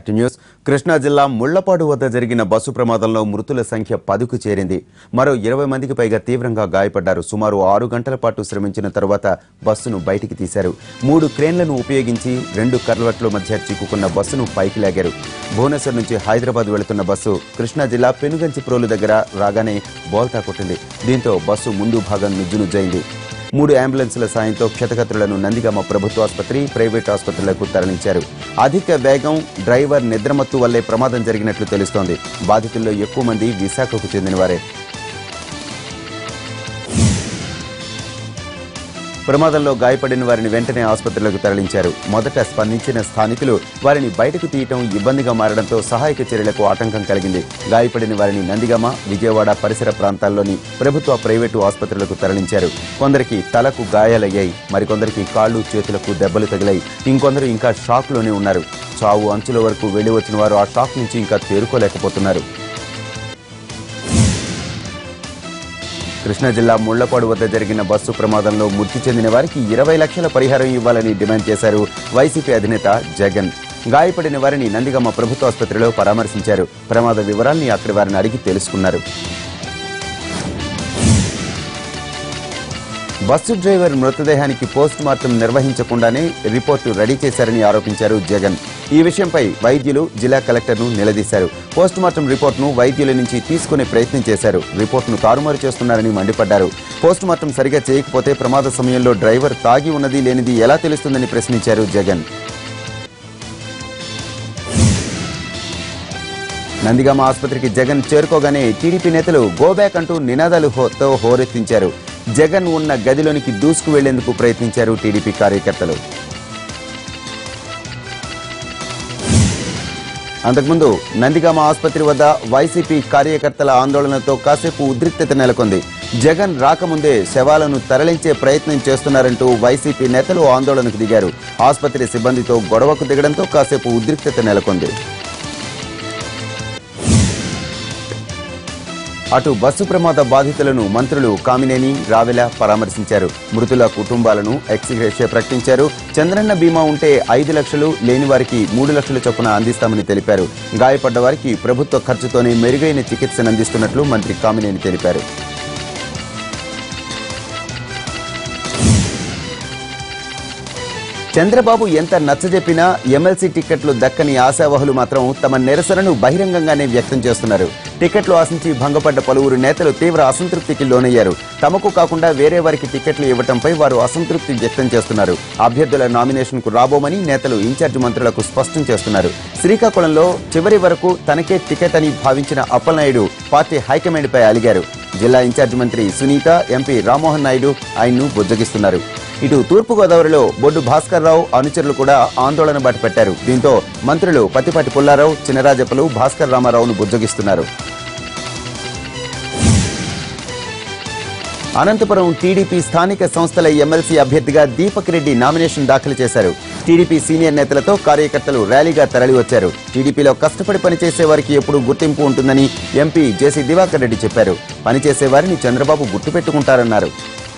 to news Krishna జిల్లా ముళ్లపాడు వద్ద జరిగిన బస్సు ప్రమాదంలో మృతుల సంఖ్య పదుకు చేరింది మరో ఇరవై మందికి పైగా తీవ్రంగా గాయపడ్డారు సుమారు ఆరు గంటల పాటు శ్రమించిన తరువాత బస్సును బయటికి తీశారు మూడు క్రేన్లను ఉపయోగించి రెండు కర్లవట్ల మధ్య చిక్కుకున్న బస్సును పైకి లాగారు భువనేశ్వర్ నుంచి హైదరాబాద్ వెళుతున్న బస్సు కృష్ణా జిల్లా పెనుగంచిప్రోలు దగ్గర రాగానే బోల్తా కొట్టింది దీంతో బస్సు ముందు భాగం నుజ్జునుజ్జైంది మూడు అంబులెన్సుల సాయంతో క్షతగాత్రులను నందిగామ ప్రభుత్వ ఆసుపత్రి ప్రైవేట్ ఆసుపత్రులకు తరలించారు అధిక వేగం డ్రైవర్ నిద్రమత్తు వల్లే ప్రమాదం జరిగినట్లు తెలుస్తోంది బాధితుల్లో ఎక్కువ మంది విశాఖకు చెందినవారే ప్రమాదంలో గాయపడిన వారిని వెంటనే ఆసుపత్రులకు తరలించారు మొదట స్పందించిన స్థానికులు వారిని బయటకు తీయటం ఇబ్బందిగా మారడంతో సహాయక చర్యలకు ఆటంకం కలిగింది గాయపడిన వారిని నందిగామ విజయవాడ పరిసర ప్రాంతాల్లోని ప్రభుత్వ ప్రైవేటు ఆసుపత్రులకు తరలించారు కొందరికి తలకు గాయాలయ్యాయి మరికొందరికి కాళ్ళు చేతులకు దెబ్బలు తగిలాయి ఇంకొందరు ఇంకా షాక్లోనే ఉన్నారు చావు అంచుల వరకు వెళ్లి వచ్చిన వారు ఆ షాక్ నుంచి ఇంకా తేరుకోలేకపోతున్నారు కృష్ణా జిల్లా ముళ్లపాడు వద్ద జరిగిన బస్సు ప్రమాదంలో మృతి చెందిన వారికి ఇరవై లక్షల పరిహారం ఇవ్వాలని డిమాండ్ చేశారు వైసీపీ అధినేత జగన్ గాయపడిన వారిని నందిగమ్మ ప్రభుత్వ ఆసుపత్రిలో పరామర్శించారు ప్రమాద వివరాల్ని అక్కడి వారిని అడిగి తెలుసుకున్నారు బస్సు డ్రైవర్ మృతదేహానికి పోస్ట్ మార్టం నిర్వహించకుండానే రిపోర్టు రెడీ చేశారని ఆరోపించారు జగన్ ఈ విషయంపై వైద్యులు జిల్లా కలెక్టర్ను నిలదీశారు పోస్ట్ మార్టం రిపోర్టును వైద్యుల నుంచి తీసుకునే ప్రయత్నం చేశారు రిపోర్టును తారుమారు చేస్తున్నారని మండిపడ్డారు పోస్ట్ మార్టం సరిగా చేయకపోతే ప్రమాద సమయంలో డ్రైవర్ తాగి ఉన్నది లేనిది ఎలా తెలుస్తుందని ప్రశ్నించారు జగన్ నందిగామ ఆసుపత్రికి జగన్ చేరుకోగానే టీడీపీ నేతలు గోబ్యాక్ అంటూ నినాదాలు హోతో హోరెత్తించారు జగన్ ఉన్న గదిలోనికి దూసుకు వెళ్లేందుకు ప్రయత్నించారు టీడీపీ కార్యకర్తలు అంతకుముందు నందిగామ ఆసుపత్రి వద్ద వైసీపీ కార్యకర్తల ఆందోళనతో కాసేపు ఉద్రిక్తత నెలకొంది జగన్ రాకముందే శవాలను తరలించే ప్రయత్నం చేస్తున్నారంటూ వైసీపీ నేతలు ఆందోళనకు దిగారు ఆసుపత్రి సిబ్బందితో గొడవకు దిగడంతో కాసేపు ఉద్రిక్తత నెలకొంది అటు బస్సు ప్రమాద బాధితులను మంత్రులు కామినేని రావెల పరామర్శించారు మృతుల కుటుంబాలను ఎక్స్గ్రేషియా ప్రకటించారు చంద్రన్న బీమా ఉంటే ఐదు లక్షలు లేని వారికి మూడు లక్షల చొప్పున అందిస్తామని తెలిపారు గాయపడ్డ వారికి ప్రభుత్వ ఖర్చుతోనే మెరుగైన చికిత్సను అందిస్తున్నట్లు మంత్రి కామినేని తెలిపారు చంద్రబాబు ఎంత నచ్చజెప్పినా ఎమ్మెల్సీ టిక్కెట్లు దక్కని ఆశావహులు మాత్రం తమ నిరసనను బహిరంగంగానే వ్యక్తం చేస్తున్నారు టిక్కెట్లు ఆశించి భంగపడ్డ పలువురు నేతలు తీవ్ర అసంతృప్తికి లోనయ్యారు తమకు కాకుండా వేరే వారికి టిక్కెట్లు ఇవ్వడంపై వారు అసంతృప్తి వ్యక్తం చేస్తున్నారు అభ్యర్థుల నామినేషన్ కు రాబోమని నేతలు ఇన్ఛార్జి మంత్రులకు స్పష్టం చేస్తున్నారు శ్రీకాకుళంలో చివరి వరకు తనకే టికెట్ అని భావించిన అప్పలనాయుడు పార్టీ హైకమాండ్ పై అలిగారు జిల్లా ఇన్ఛార్జి మంత్రి సునీత ఎంపీ రామ్మోహన్ నాయుడు ఆయన్ను బుజ్జగిస్తున్నారు ఇటు తూర్పుగోదావరిలో బొడ్డు భాస్కర్ రావు అనుచరులు కూడా ఆందోళన బాట పెట్టారు దీంతో మంత్రులు పత్తిపాటి పుల్లారావు చినరాజప్పలు భాస్కర్ రామారావును బుజ్జగిస్తున్నారు అనంతపురం టీడీపీ స్థానిక సంస్థల ఎమ్మెల్సీ అభ్యర్థిగా దీపక్ రెడ్డి నామినేషన్ దాఖలు చేశారు టీడీపీ సీనియర్ నేతలతో కార్యకర్తలు ర్యాలీగా తరలివచ్చారు టీడీపీలో కష్టపడి పనిచేసే వారికి ఎప్పుడూ గుర్తింపు ఉంటుందని ఎంపీ జేసీ దివాకర్ రెడ్డి చెప్పారు పనిచేసే వారిని చంద్రబాబు గుర్తుపెట్టుకుంటారన్నారు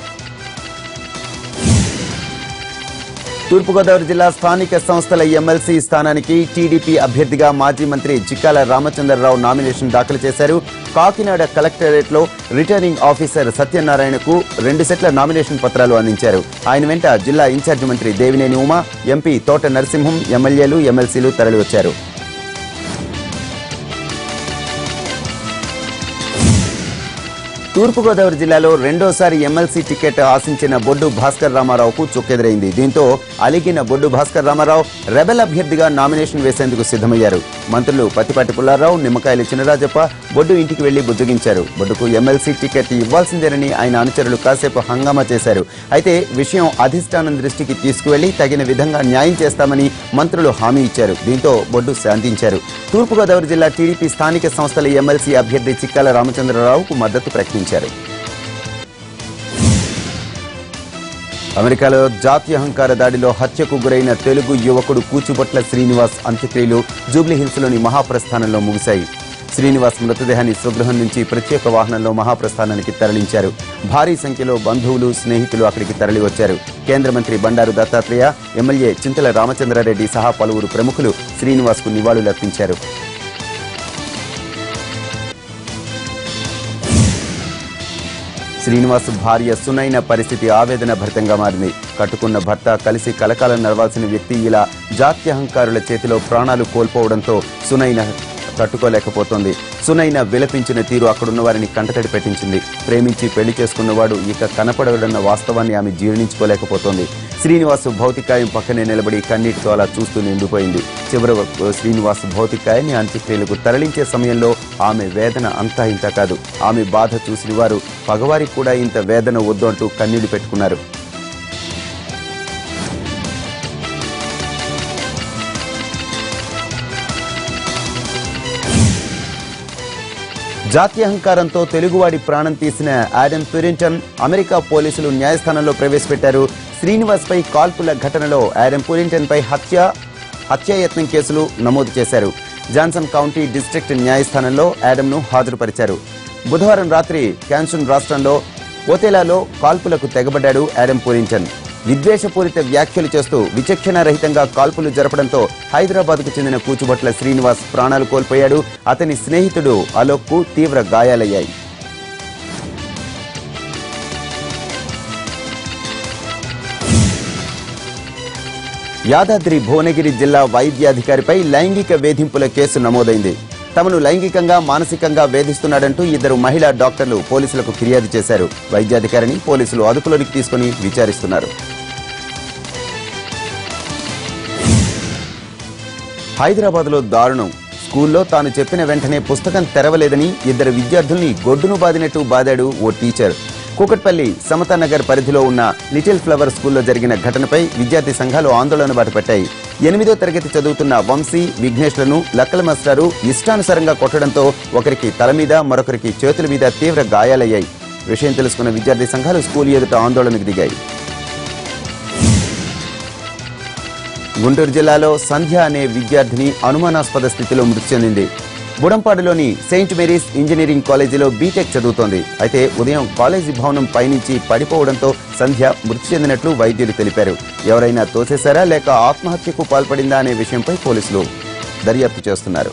తూర్పుగోదావరి జిల్లా స్థానిక సంస్థల ఎమ్మెల్సీ స్థానానికి టీడీపీ అభ్యర్థిగా మాజీ మంత్రి చిక్కాల రామచంద్రరావు నామినేషన్ దాఖలు చేశారు కాకినాడ కలెక్టరేట్ లో రిటర్నింగ్ ఆఫీసర్ సత్యనారాయణకు రెండు సెట్ల నామినేషన్ పత్రాలు అందించారు ఆయన వెంట జిల్లా ఇన్ఛార్జి మంత్రి దేవినేని ఉమా ఎంపీ తోట నరసింహం ఎమ్మెల్యేలు ఎమ్మెల్సీలు తరలివచ్చారు తూర్పుగోదావరి జిల్లాలో రెండోసారి ఎమ్మెల్సీ టికెట్ ఆశించిన బొడ్డు భాస్కర్ రామారావుకు చుక్కెదురైంది దీంతో అలిగిన బొడ్డు భాస్కర్ రామారావు రెబెల్ అభ్యర్థిగా నామినేషన్ వేసేందుకు సిద్ధమయ్యారు మంత్రులు పత్తిపాటి పుల్లారావు నిమ్మకాయల చినరాజప్ప బొడ్డు ఇంటికి వెళ్లి బుజ్జగించారు బొడ్డుకు ఎమ్మెల్సీ టికెట్ ఇవ్వాల్సిందేనని ఆయన అనుచరులు కాసేపు హంగామా చేశారు అయితే విషయం అధిష్టానం దృష్టికి తీసుకువెళ్లి తగిన విధంగా న్యాయం చేస్తామని మంత్రులు హామీ ఇచ్చారు దీంతో బొడ్డు శాంతించారు తూర్పుగోదావరి జిల్లా టీడీపీ స్థానిక సంస్థల ఎమ్మెల్సీ అభ్యర్థి చిక్కాల రామచంద్రరావుకు మద్దతు ప్రకటించారు అమెరికాలో జాత్యహంకార దాడిలో హత్యకు గురైన తెలుగు యువకుడు కూచుబొట్ల శ్రీనివాస్ అంత్యక్రియలు జూబ్లీహిల్స్లోని మహాప్రస్థానంలో ముగిశాయి శ్రీనివాస్ మృతదేహాన్ని స్వగృహం నుంచి ప్రత్యేక వాహనంలో మహాప్రస్థానానికి తరలించారు భారీ సంఖ్యలో బంధువులు స్నేహితులు అక్కడికి తరలివచ్చారు కేంద్ర మంత్రి బండారు దత్తాత్రేయ ఎమ్మెల్యే చింతల రామచంద్రారెడ్డి సహా పలువురు ప్రముఖులు శ్రీనివాస్కు నివాళులర్పించారు శ్రీనివాస్ భార్య సునైన పరిస్థితి ఆవేదన భరితంగా మారింది కట్టుకున్న భర్త కలిసి కలకాలం నడవాల్సిన వ్యక్తి ఇలా జాత్యహంకారుల చేతిలో ప్రాణాలు కోల్పోవడంతో సునైన తట్టుకోలేకపోతోంది సునైన విలపించిన తీరు అక్కడున్న వారిని కంటతడి పెట్టించింది ప్రేమించి పెళ్లి చేసుకున్నవాడు ఇక కనపడడన్న వాస్తవాన్ని ఆమె జీర్ణించుకోలేకపోతోంది శ్రీనివాస్ భౌతికాయం పక్కనే నిలబడి కన్నీటితో అలా చూస్తూ నిండిపోయింది చివరి వరకు శ్రీనివాస్ భౌతికాయాన్ని అంత్యక్రియలకు తరలించే సమయంలో ఆమె వేదన అంతా ఇంత కాదు ఆమె బాధ చూసిన వారు పగవారికి కూడా ఇంత వేదన వద్దు అంటూ కన్నీళ్లు పెట్టుకున్నారు జాత్యహంకారంతో తెలుగువాడి ప్రాణం తీసిన ఆడమ్ ప్యూరింటన్ అమెరికా పోలీసులు న్యాయస్థానంలో ప్రవేశపెట్టారు శ్రీనివాస్ పై కాల్పుల ఘటనలో ఆడమ్ ప్యూరింటన్ పై హత్య హత్యాయత్నం కేసులు నమోదు చేశారు జాన్సన్ కౌంటీ డిస్ట్రిక్ట్ న్యాయస్థానంలో ఆడమ్ను హాజరుపరిచారు బుధవారం రాత్రి క్యాన్సన్ రాష్ట్రంలో ఓతేలాలో కాల్పులకు తెగబడ్డాడు ఆడమ్ పూరింటన్ విద్వేషపూరిత వ్యాఖ్యలు చేస్తూ విచక్షణ రహితంగా కాల్పులు జరపడంతో హైదరాబాద్కు చెందిన కూచుబట్ల శ్రీనివాస్ ప్రాణాలు కోల్పోయాడు అతని స్నేహితుడు అలోక్కు తీవ్ర గాయాలయ్యాయి యాదాద్రి భువనగిరి జిల్లా వైద్యాధికారిపై లైంగిక వేధింపుల కేసు నమోదైంది తమను లైంగికంగా మానసికంగా వేధిస్తున్నాడంటూ ఇద్దరు మహిళా డాక్టర్లు పోలీసులకు ఫిర్యాదు చేశారు వైద్యాధికారిని పోలీసులు అదుపులోనికి తీసుకుని విచారిస్తున్నారు హైదరాబాద్లో దారుణం స్కూల్లో తాను చెప్పిన వెంటనే పుస్తకం తెరవలేదని ఇద్దరు విద్యార్థుల్ని గొడ్డును బాదినట్టు బాదాడు ఓ టీచర్ కూకట్పల్లి సమతానగర్ పరిధిలో ఉన్న లిటిల్ ఫ్లవర్ స్కూల్లో జరిగిన ఘటనపై విద్యార్థి సంఘాలు ఆందోళన బాటపట్టాయి ఎనిమిదో తరగతి చదువుతున్న వంశీ విఘ్నేష్లను లక్కల మాస్టారు ఇష్టానుసారంగా కొట్టడంతో ఒకరికి తల మీద మరొకరికి చేతుల మీద తీవ్ర గాయాలయ్యాయి విషయం తెలుసుకున్న విద్యార్థి సంఘాలు స్కూల్ ఎదుట ఆందోళనకు దిగాయి గుంటూరు జిల్లాలో సంధ్య అనే విద్యార్థిని అనుమానాస్పద స్థితిలో మృతి చెందింది బుడంపాడులోని సెయింట్ మేరీస్ ఇంజనీరింగ్ కాలేజీలో బీటెక్ చదువుతోంది అయితే ఉదయం కాలేజీ భవనం పైనుంచి పడిపోవడంతో సంధ్య మృతి చెందినట్లు వైద్యులు తెలిపారు ఎవరైనా తోసేశారా లేక ఆత్మహత్యకు పాల్పడిందా అనే విషయంపై పోలీసులు దర్యాప్తు చేస్తున్నారు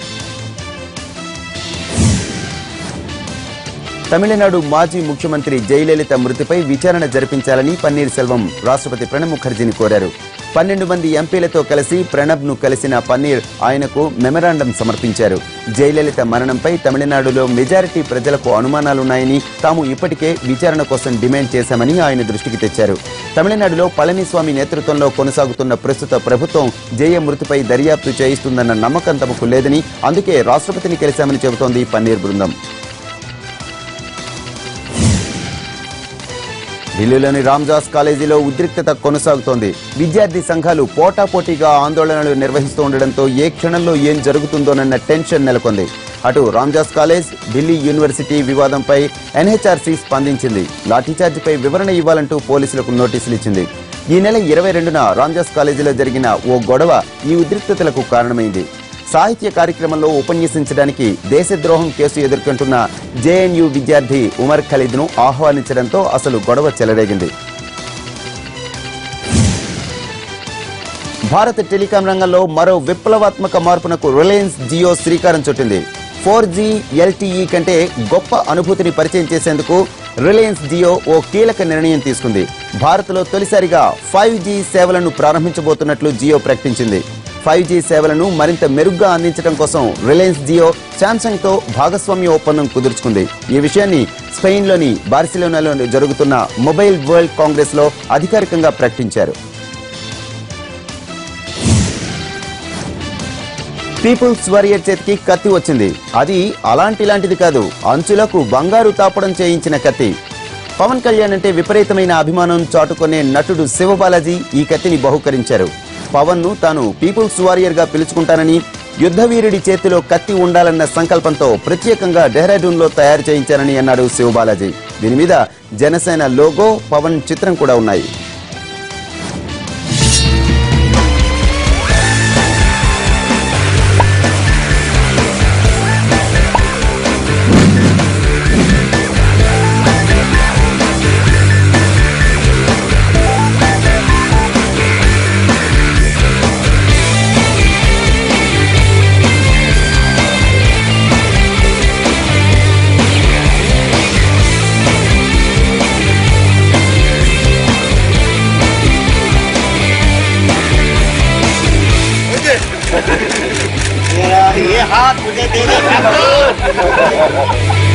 తమిళనాడు మాజీ ముఖ్యమంత్రి జయలలిత మృతిపై విచారణ జరిపించాలని పన్నీర్ సెల్వం రాష్ట్రపతి ప్రణబ్ ముఖర్జీని కోరారు పన్నెండు మంది ఎంపీలతో కలిసి ప్రణబ్ ను కలిసిన పన్నీర్ ఆయనకు మెమరాండం సమర్పించారు జయలలిత మరణంపై తమిళనాడులో మెజారిటీ ప్రజలకు అనుమానాలున్నాయని తాము ఇప్పటికే విచారణ కోసం డిమాండ్ చేశామని ఆయన దృష్టికి తెచ్చారు తమిళనాడులో పళనిస్వామి నేతృత్వంలో కొనసాగుతున్న ప్రస్తుత ప్రభుత్వం జయ మృతిపై దర్యాప్తు చేయిస్తుందన్న నమ్మకం తమకు లేదని అందుకే రాష్ట్రపతిని కలిశామని చెబుతోంది పన్నీర్ బృందం ఢిల్లీలోని రామ్జాస్ కాలేజీలో ఉద్రిక్తత కొనసాగుతోంది విద్యార్థి సంఘాలు పోటాపోటీగా ఆందోళనలు నిర్వహిస్తూ ఉండడంతో ఏ క్షణంలో ఏం జరుగుతుందోనన్న టెన్షన్ నెలకొంది అటు రామ్జాస్ కాలేజ్ ఢిల్లీ యూనివర్సిటీ వివాదంపై ఎన్హెచ్ఆర్సీ స్పందించింది లాఠీచార్జిపై వివరణ ఇవ్వాలంటూ పోలీసులకు నోటీసులు ఇచ్చింది ఈ నెల ఇరవై రెండున రామ్జాస్ కాలేజీలో జరిగిన ఓ గొడవ ఈ ఉద్రిక్తతలకు కారణమైంది సాహిత్య కార్యక్రమంలో ఉపన్యసించడానికి దేశద్రోహం కేసు ఎదుర్కొంటున్న జేఎన్యూ విద్యార్థి ఉమర్ ఖలీద్ను ఆహ్వానించడంతో అసలు గొడవ చెలరేగింది భారత టెలికాం రంగంలో మరో విప్లవాత్మక మార్పునకు రిలయన్స్ జియో శ్రీకారం చుట్టింది ఫోర్ జీ ఎల్టీఈ కంటే గొప్ప అనుభూతిని పరిచయం చేసేందుకు రిలయన్స్ జియో ఓ కీలక నిర్ణయం తీసుకుంది భారత్లో తొలిసారిగా ఫైవ్ జీ సేవలను ప్రారంభించబోతున్నట్లు జియో ప్రకటించింది ఫైవ్ జీ సేవలను మరింత మెరుగ్గా అందించడం కోసం రిలయన్స్ జియో శాంసంగ్ తో భాగస్వామ్య ఒప్పందం కుదుర్చుకుంది ఈ విషయాన్ని స్పెయిన్లోని బార్సిలోనాలో జరుగుతున్న మొబైల్ వరల్డ్ కాంగ్రెస్ లో అధికారికంగా ప్రకటించారు పీపుల్స్ వారియర్ చేతికి కత్తి వచ్చింది అది అలాంటి లాంటిది కాదు అంచులకు బంగారు తాపడం చేయించిన కత్తి పవన్ కళ్యాణ్ అంటే విపరీతమైన అభిమానం చాటుకునే నటుడు శివబాలాజీ ఈ కత్తిని బహుకరించారు పవన్ ను తాను పీపుల్స్ వారియర్ గా పిలుచుకుంటానని యుద్ధవీరుడి చేతిలో కత్తి ఉండాలన్న సంకల్పంతో ప్రత్యేకంగా డెహ్రాడూన్ లో తయారు చేయించానని అన్నాడు శివబాలాజీ దీని మీద జనసేన లోగో పవన్ చిత్రం కూడా ఉన్నాయి हाथ मुझे दे दे